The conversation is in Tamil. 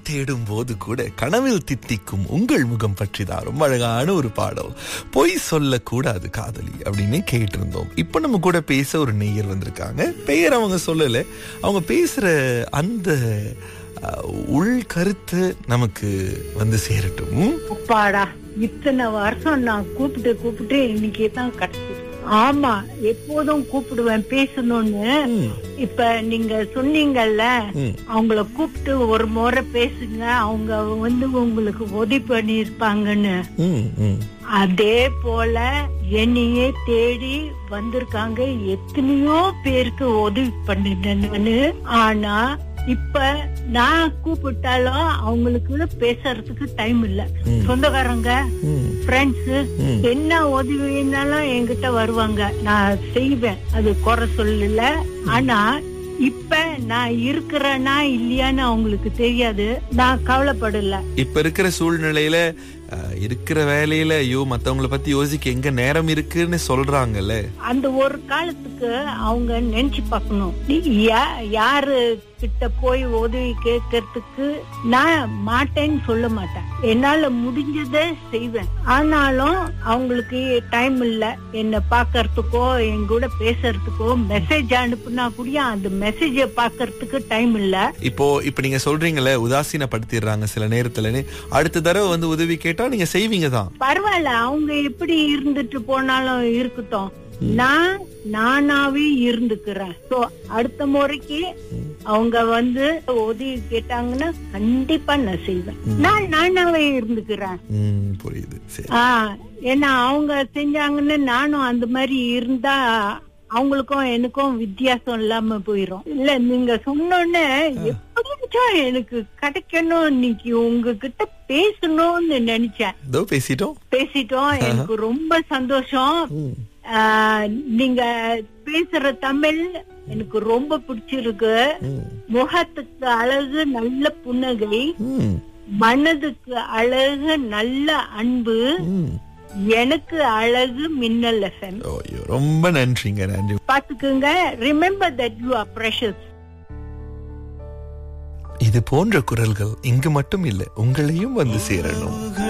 தேடும் போது கூட கனவில் தித்திக்கும் உங்கள் முகம் பற்றிதான் ரொம்ப அழகான ஒரு பாடல் பொய் சொல்லக்கூடாது காதலி அப்படின்னு கேட்டிருந்தோம் இப்போ நம்ம கூட பேச ஒரு நேயர் வந்திருக்காங்க பெயர் அவங்க சொல்லல அவங்க பேசுற அந்த அஹ், உள் கருத்து நமக்கு வந்து சேரட்டும் அப்பாடா இத்தனை வருஷம் நான் கூப்பிட்டு கூப்பிட்டு இன்னைக்கு தான் கிடைச்சது ஆமா எப்போதும் கூப்பிடுவேன் பேசணும்னு ம், இப்ப நீங்க சொன்னீங்கல்ல ம், அவங்கள கூப்பிட்டு ஒரு முறை பேசுங்க அவங்க வந்து உங்களுக்கு உதவி பண்ணிருப்பாங்கன்னு ம், ம். அதே போல என்னையே தேடி வந்திருக்காங்க எத்தனையோ பேருக்கு உதவி பண்ணிட்டேன்னு ஆனா இப்ப நான் கூப்பிட்டாலும் அவங்களுக்கு பேசுறதுக்கு டைம் இல்ல ம். சொந்தக்காரங்க ம், ஃப்ரெண்ட்ஸ் ம். என்ன உதவினாலும் என்கிட்ட வருவாங்க நான் செய்வேன் அது குறை சொல்லல ஆனா இப்ப நான் இருக்கிறேனா இல்லையான்னு அவங்களுக்கு தெரியாது நான் கவலைப்படல இப்ப இருக்கிற சூழ்நிலையில அஹ், இருக்கிற வேலையில ஐயோ மத்தவங்கள பத்தி யோசிக்க எங்க நேரம் இருக்குன்னு சொல்றாங்கல்ல அந்த ஒரு காலத்துக்கு அவங்க நினைச்சு பார்க்கணும் நீ யா- யாரு கிட்ட போய் உதவி கேட்கறதுக்கு நான் மாட்டேன்னு சொல்ல மாட்டேன் என்னால முடிஞ்சதை செய்வேன் ஆனாலும் அவங்களுக்கு டைம் இல்ல என்ன பாக்கறதுக்கோ என் கூட பேசுறதுக்கோ மெசேஜ் அனுப்புனா கூட அந்த மெசேஜ பாக்கறதுக்கு டைம் இல்ல இப்போ இப்ப நீங்க சொல்றீங்கல்ல உதாசீனப்படுத்திடுறாங்க சில நேரத்துலன்னு அடுத்த தடவை வந்து உதவி கேட்டா நீங்க செய்வீங்க தான் பரவாயில்ல அவங்க எப்படி இருந்துட்டு போனாலும் இருக்கட்டும் நான் நானாவே இருந்துக்கிறேன் சோ அடுத்த முறைக்கு அவங்க வந்து உதவி கேட்டாங்கன்னா கண்டிப்பா நான் செய்வேன் நான் நானாவே இருந்துக்கிறேன் ம், புரியுது சரி ஆஹ் ஏன்னா அவங்க செஞ்சாங்கன்னு நானும் அந்த மாதிரி இருந்தா அவங்களுக்கும் எனக்கும் வித்தியாசம் இல்லாம போயிரும் இல்ல நீங்க சொன்னோன்னே எப்படிச்சும் எனக்கு கிடைக்கணும் இன்னைக்கு உங்ககிட்ட பேசணும்னு நினைச்சேன் இதோ பேசிட்டோம் பேசிட்டோம் எனக்கு ரொம்ப சந்தோஷம் ம், ஆஹ் நீங்க பேசுற தமிழ் எனக்கு ரொம்ப பிடிச்சிருக்கு ம், முகத்துக்கு அழகு நல்ல புன்னகை ம், மனதுக்கு அழகு நல்ல அன்பு ம். எனக்கு அழகு மின்னல் எஃப்எம் ஐயோ ரொம்ப நன்றிங்க நன்றி பாத்துக்குங்க remember that you are precious இது போன்ற குரல்கள் இங்கு மட்டும் இல்லை உங்களையும் வந்து சேரணும்